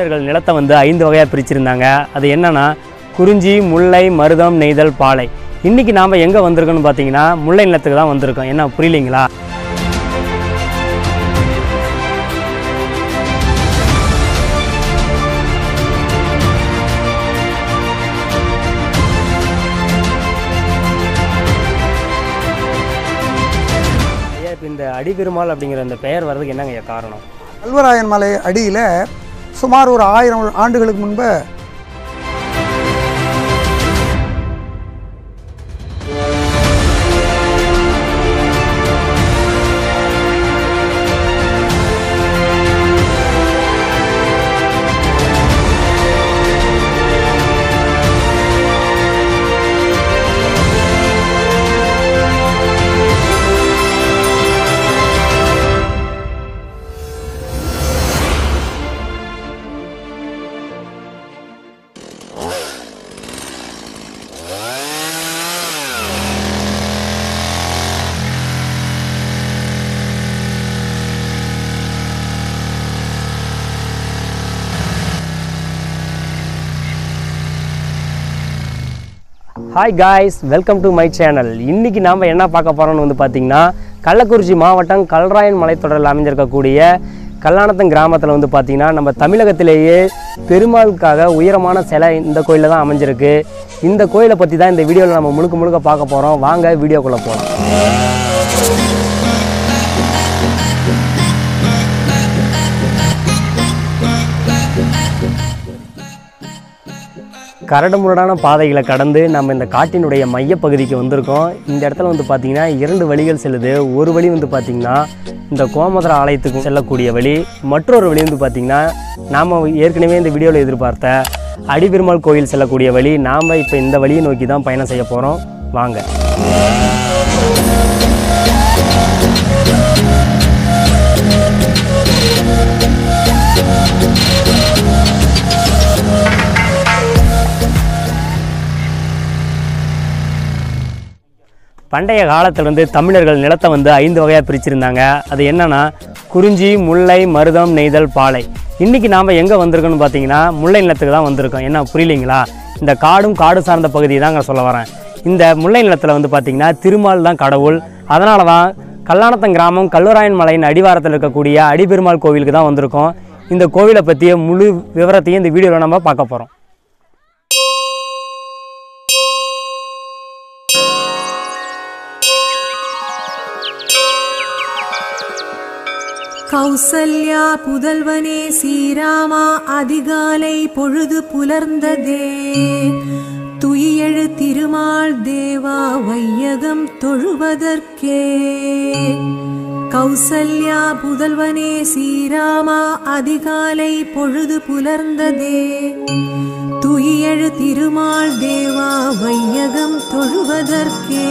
தமிழர்கள் நிலத்தை வந்து ஐந்து வகையாக பிரிச்சிருந்தாங்க அது என்னன்னா குறிஞ்சி முல்லை மருதம் நெய்தல் பாலை இன்றைக்கி நாம் எங்கே வந்திருக்கோம்னு பார்த்தீங்கன்னா முல்லை நிலத்துக்கு தான் வந்திருக்கோம் என்ன புரியலைங்களா ஐயா இப்போ இந்த அடிபெருமாள் அப்படிங்கிற அந்த பெயர் வர்றதுக்கு என்னங்க ஐயா காரணம் கல்வராயன் மலை அடியில் சுமார் ஒரு ஆயிரம் ஆண்டுகளுக்கு முன்பு hi guys welcome to my channel இன்றைக்கி நாம் என்ன பார்க்க போகிறோம்னு வந்து பார்த்திங்கன்னா கள்ளக்குறிச்சி மாவட்டம் கல்ராயன் மலைத்தொடரில் அமைஞ்சிருக்கக்கூடிய கல்லாணத்தம் கிராமத்தில் வந்து பார்த்திங்கன்னா நம்ம தமிழகத்திலேயே பெருமாளுக்காக உயரமான சிலை இந்த கோயிலில் தான் அமைஞ்சிருக்கு இந்த கோயிலை பற்றி தான் இந்த வீடியோவில் நம்ம முழுக்க முழுக்க பார்க்க போகிறோம் வாங்க வீடியோக்குள்ளே போகலாம் கரடு முரடான பாதைகளை கடந்து நம்ம இந்த காட்டினுடைய மையப்பகுதிக்கு வந்திருக்கோம் இந்த இடத்துல வந்து பார்த்திங்கன்னா இரண்டு வழிகள் செல்லுது ஒரு வழி வந்து பார்த்திங்கன்னா இந்த கோமதர ஆலயத்துக்கு செல்லக்கூடிய வழி மற்றொரு வழி வந்து பார்த்திங்கன்னா நாம் ஏற்கனவே இந்த வீடியோவில் எதிர்பார்த்த அடிபெருமாள் கோயில் செல்லக்கூடிய வழி நாம் இப்போ இந்த வழியை நோக்கி தான் பயணம் செய்ய போகிறோம் வாங்க பண்டைய காலத்திலிருந்து தமிழர்கள் நிலத்தை வந்து ஐந்து வகையாக பிரிச்சிருந்தாங்க அது என்னன்னா குறிஞ்சி முல்லை மருதம் நெய்தல் பாலை இன்றைக்கி நாம் எங்கே வந்திருக்கோம்னு பார்த்தீங்கன்னா முல்லை நிலத்துக்கு தான் வந்திருக்கோம் என்ன புரியலைங்களா இந்த காடும் காடு சார்ந்த பகுதி தாங்க சொல்ல வரேன் இந்த முல்லை நிலத்தில் வந்து பார்த்திங்கன்னா திருமால் தான் கடவுள் அதனால தான் கல்லாணத்தம் கிராமம் கல்லுராயன் மலையின் அடிவாரத்தில் இருக்கக்கூடிய அடிபெருமாள் கோவிலுக்கு தான் வந்திருக்கோம் இந்த கோவிலை பற்றிய முழு விவரத்தையும் இந்த வீடியோவில் நம்ம பார்க்க போகிறோம் கௌசல்யா புதல்வனே ஸ்ரீராமா அதிகாலை பொழுது புலர்ந்ததே துயியெழு திருமால் தேவா வையகம் தொழுவதற்கே கௌசல்யா புதல்வனே ஸ்ரீராமா அதிகாலை பொழுது புலர்ந்ததே துயியெழு திருமால் தேவா வையகம் தொழுவதற்கே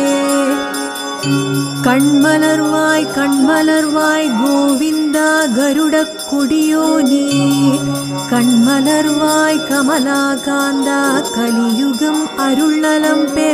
கண்மலர்வாய் கண்மலர்வாய் கோவிந்தா கருடக் கொடியோ நீ கண்மலர்வாய் கமலா காந்தா கலியுகம் அருள் நலம் பெற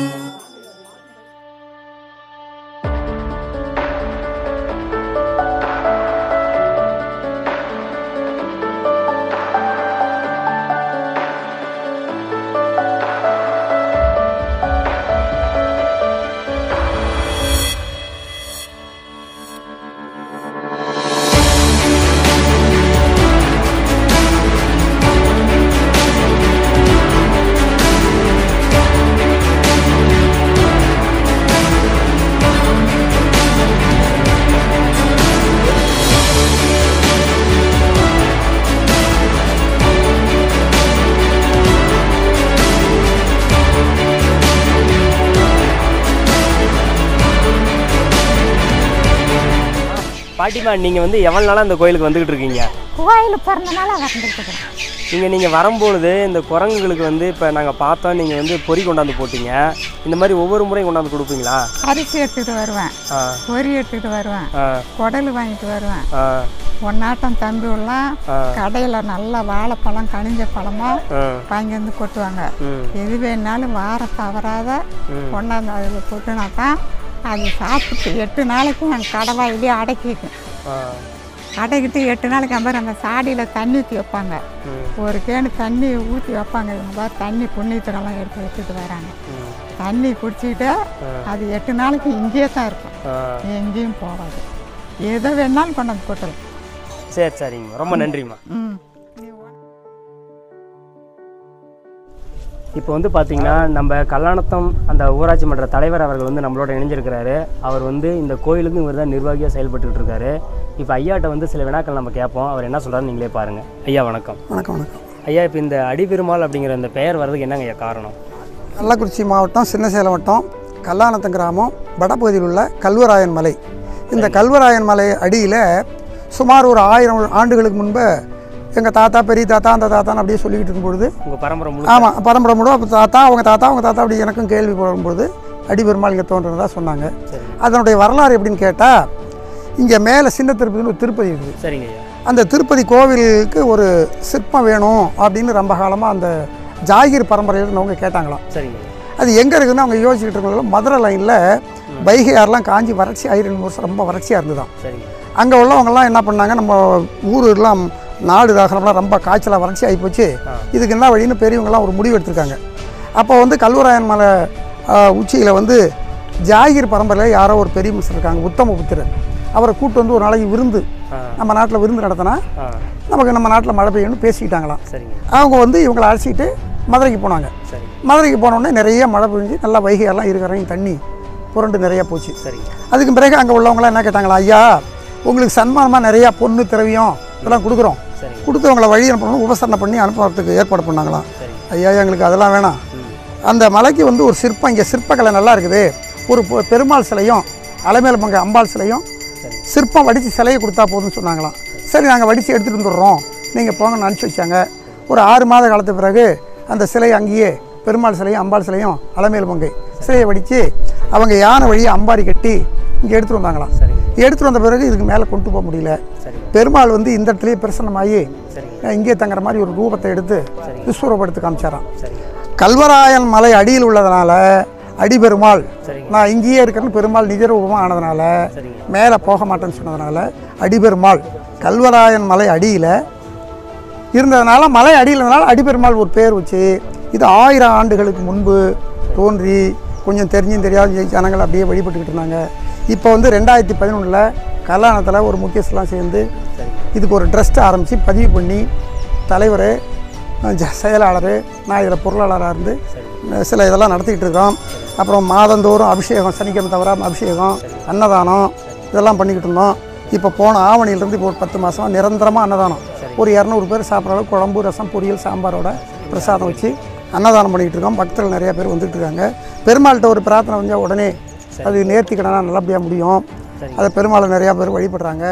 பாட்டிமா நீங்கள் வந்து எவ்வளோ நாளாக இந்த கோயிலுக்கு வந்துக்கிட்டு இருக்கீங்க கோயில் பிறந்தனால வந்துருக்குறேன் இங்கே நீங்கள் வரும்பொழுது இந்த குரங்குகளுக்கு வந்து இப்போ நாங்கள் பார்த்தோம் நீங்கள் வந்து பொறி கொண்டாந்து போட்டீங்க இந்த மாதிரி ஒவ்வொரு முறையும் கொண்டாந்து கொடுப்பீங்களா அரிசி எடுத்துக்கிட்டு வருவேன் ஆ பொரி எடுத்துக்கிட்டு வருவேன் ஆ குடல் வாங்கிட்டு வருவேன் ஆ ஒன்னாட்டம் தம்பி எல்லாம் ஆ. கடையில் நல்லா வாழைப்பழம் கனிஞ்ச பழமா ஆ வாங்கி வந்து கொட்டுவாங்க ம் எது வேணாலும் வாரம் தவறாத கொண்டாந்து அதில் கொட்டினா தான் அது சாப்பிட்டு எட்டு நாளைக்கு என் கடவாயிலே அடக்கிக்கும் ஆ அடைக்கிட்டு எட்டு நாளைக்கு அப்புறம் நம்ம சாடியில் தண்ணி ஊற்றி வைப்பாங்க ஒரு கேணு தண்ணி ஊற்றி வைப்பாங்க இவங்க பாரு தண்ணி புண்ணியத்தினெல்லாம் எடுத்து வச்சுட்டு வராங்க தண்ணி குடிச்சிக்கிட்டு அது எட்டு நாளைக்கு இங்கேயே தான் இருக்கும் எங்கேயும் போகாது எதை வேணாலும் கொண்டு வந்து போட்டுரும் சரி சரிங்கம்மா ரொம்ப நன்றிம்மா ம் இப்போ வந்து பார்த்தீங்கன்னா நம்ம கல்லாணத்தம் அந்த ஊராட்சி மன்ற தலைவர் அவர்கள் வந்து நம்மளோட இணைஞ்சிருக்கிறாரு அவர் வந்து இந்த கோயிலுக்கு இவர் தான் நிர்வாகியாக செயல்பட்டுட்டு இருக்காரு இப்போ ஐயாட்ட வந்து சில வினாக்கள் நம்ம கேட்போம் அவர் என்ன சொல்கிறாரு நீங்களே பாருங்கள் ஐயா வணக்கம் வணக்கம் வணக்கம் ஐயா இப்போ இந்த அடிபெருமாள் அப்படிங்கிற இந்த பெயர் வர்றதுக்கு என்னங்க ஐயா காரணம் கள்ளக்குறிச்சி மாவட்டம் சின்னசேலம் வட்டம் கல்லானத்தம் கிராமம் வடபகுதியில் உள்ள கல்வராயன் மலை இந்த கல்வராயன் மலை அடியில் சுமார் ஒரு ஆயிரம் ஆண்டுகளுக்கு முன்பு எங்கள் தாத்தா பெரிய தாத்தா அந்த தாத்தான்னு அப்படியே சொல்லிக்கிட்டு இருக்கும்பொழுது உங்கள் பரம்பரை முழு ஆமாம் பரம்பரை முழு அப்போ தாத்தா அவங்க தாத்தா அவங்க தாத்தா அப்படி எனக்கும் கேள்வி போடும்பொழுது அடிபெருமாள் இங்கே தோன்றதா சொன்னாங்க சரி அதனுடைய வரலாறு எப்படின்னு கேட்டால் இங்கே மேலே சின்ன திருப்பதின்னு ஒரு திருப்பதி இருக்குது சரிங்க ஐயா அந்த திருப்பதி கோவிலுக்கு ஒரு சிற்பம் வேணும் அப்படின்னு ரொம்ப காலமாக அந்த ஜாகிர் பரம்பரையில் இருந்தவங்க கேட்டாங்களாம் சரிங்க ஐயா அது எங்கே இருக்குதுன்னு அவங்க யோசிச்சுட்டு இருக்கிறதுல மதுரை லைனில் வைகை ஆறுலாம் காஞ்சி வறட்சி ஆகி ரெண்டு மூணு வருஷம் ரொம்ப வறட்சியாக இருந்துதான் சரிங்க அங்கே உள்ளவங்கெல்லாம் என்ன பண்ணாங்க நம்ம ஊரெல்லாம் நாடு தாகனம்லாம் ரொம்ப காய்ச்சலாக வறட்சி ஆகி போச்சு ஆ. இதுக்கு என்ன வழின்னு பெரியவங்கலாம் ஒரு முடிவு எடுத்திருக்காங்க அப்போ வந்து கல்வராயன் மலை உச்சியில் வந்து ஜாகிர் பரம்பரையில் யாரோ ஒரு பெரிய மிஸ்டர் இருக்காங்க உத்தம புத்திரர் அவரை கூட்டு வந்து ஒரு நாளைக்கு விருந்து ஆ நம்ம நாட்டில் விருந்து நடத்தினா ஆ நமக்கு நம்ம நாட்டில் மழை பெய்யும்னு பேசிக்கிட்டாங்களாம் சரிங்க அவங்க வந்து இவங்களை அழைச்சிட்டு மதுரைக்கு போனாங்க சரிங்க மதுரைக்கு போனோடனே நிறைய மழை பெஞ்சு நல்லா வைகையெல்லாம் இருக்கிறவங்க தண்ணி புரண்டு நிறையா போச்சு சரிங்க அதுக்கு பிறகு அங்கே உள்ளவங்களாம் என்ன கேட்டாங்களா ஐயா உங்களுக்கு சன்மானமாக நிறையா பொண்ணு திரவியம் இதெல்லாம் கொடுக்குறோம் சரிங்க கொடுத்தவங்கள வழி அனுப்பணும் உபசரணை பண்ணி அனுப்புறதுக்கு ஏற்பாடு பண்ணாங்களாம் சரிங்க ஐயா எங்களுக்கு அதெல்லாம் வேணாம் ம் அந்த மலைக்கு வந்து ஒரு சிற்பம் இங்கே சிற்பக்கலை நல்லா இருக்குது ஒரு பொ- பெருமாள் சிலையும் அலைமேல பங்க அம்பாள் சிலையும் சரி சிற்பம் வடித்து சிலையை கொடுத்தா போதும்னு சொன்னாங்களாம் சரி நாங்கள் வடித்து எடுத்துகிட்டு வந்துடுறோம் நீங்கள் போங்கன்னு அனுப்பிச்சி வச்சாங்க ஒரு ஆறு மாத காலத்து பிறகு அந்த சிலை அங்கேயே பெருமாள் சிலையும் அம்பாள் சிலையும் அலமேல் மங்கை சிலையை வடித்து அவங்க யானை வழியை அம்பாரி கட்டி இங்கே எடுத்துகிட்டு வந்தாங்களாம் சரிங்க எடுத்துகிட்டு வந்த பிறகு இதுக்கு மேலே கொண்டு போக முடியல சரிங்க பெருமாள் வந்து இந்த இடத்துலயே பிரசன்னமாகி சரிங்க அஹ், இங்கே தங்குற மாதிரி ஒரு ரூபத்தை எடுத்து சரிங்க. விஸ்வரூபடுத்து காமிச்சாராம் சரிங்க கல்வராயன் மலை அடியில் உள்ளதுனால அடிபெருமாள் சரிங்க நான் இங்கேயே இருக்கிறேன்னு பெருமாள் நிஜ ரூபமாக ஆனதுனால சரிங்க மேலே போக மாட்டேன்னு சொன்னதுனால அடிபெருமாள் கல்வராயன் மலை அடியில் இருந்ததுனால மலை அடியில் இருந்ததுனால அடிபெருமாள் ஒரு பேர் வச்சு இது ஆயிரம் ஆண்டுகளுக்கு முன்பு தோன்றி கொஞ்சம் தெரிஞ்சும் தெரியாத ஜனங்கள் அப்படியே வழிபட்டுக்கிட்டு இருந்தாங்க இப்போ வந்து ரெண்டாயிரத்தி பதினொன்றில் கல்யாணத்தில் ஒரு முக்கியஸ்தெலாம் சேர்ந்து சரிங்க இதுக்கு ஒரு ட்ரஸ்ட் ஆரம்பித்து பதிவு பண்ணி தலைவர் செயலாளர் நான் இதில் பொருளாளராக இருந்து சரிங்க சில இதெல்லாம் நடத்திக்கிட்டு இருக்கோம் அப்புறம் மாதந்தோறும் அபிஷேகம் சனிக்கிழமை தவறாம அபிஷேகம் அன்னதானம் இதெல்லாம் பண்ணிக்கிட்டு இருந்தோம் இப்போ போன ஆவணியிலேருந்து இப்போ ஒரு பத்து மாதம் நிரந்தரமாக அன்னதானம் ஒரு இரநூறு பேர் சாப்பிட்ற அளவுக்கு குழம்பு ரசம் பொரியல் சாம்பாரோட பிரசாதம் வச்சு அன்னதானம் பண்ணிக்கிட்டு இருக்கோம் பக்தர்கள் நிறைய பேர் வந்துட்டு இருக்காங்க பெருமாள்கிட்ட ஒரு பிரார்த்தனை வந்தால் உடனே அது நேர்த்திக்கடனா நல்லபடியாக முடியும் சரிங்க. அதை பெருமாளை நிறையா பேர் வழிபடுறாங்க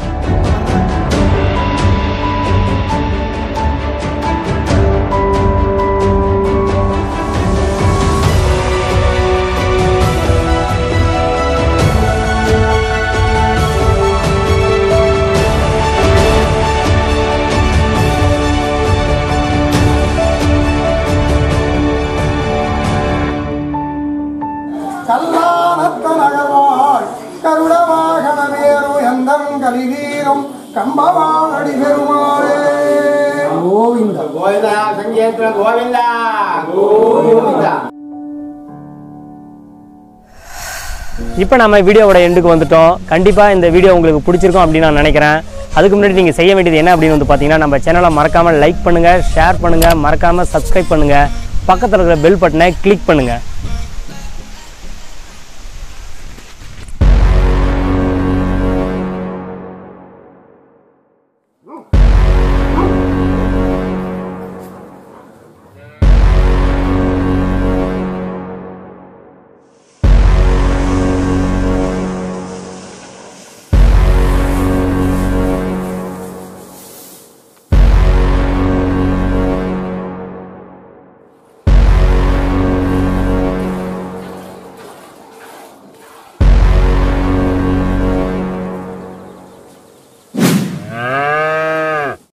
கல்லானத்த நகர்வாள் கருட வாகனமேறு எந்தன் கலிநீரும் கம்பவாடி பெருமாளே கோவிந்த ಗೋವಿಂದ ಸಂಗೀತ ಗೋವಿಂದ ಗೋವಿಂದ இப்போ நம்ம வீடியோவோட எண்டுக்கு வந்துட்டோம் கண்டிப்பாக இந்த வீடியோ உங்களுக்கு பிடிச்சிருக்கும் அப்படின்னு நான் நினைக்கிறேன் அதுக்கு முன்னாடி நீங்கள் செய்ய வேண்டியது என்ன அப்படின்னு வந்து பார்த்தீங்கன்னா நம்ம சேனலை மறக்காமல் லைக் பண்ணுங்கள் ஷேர் பண்ணுங்கள் மறக்காமல் சப்ஸ்கிரைப் பண்ணுங்கள் பக்கத்தில் இருக்கிற பெல் பட்டனை கிளிக் பண்ணுங்கள்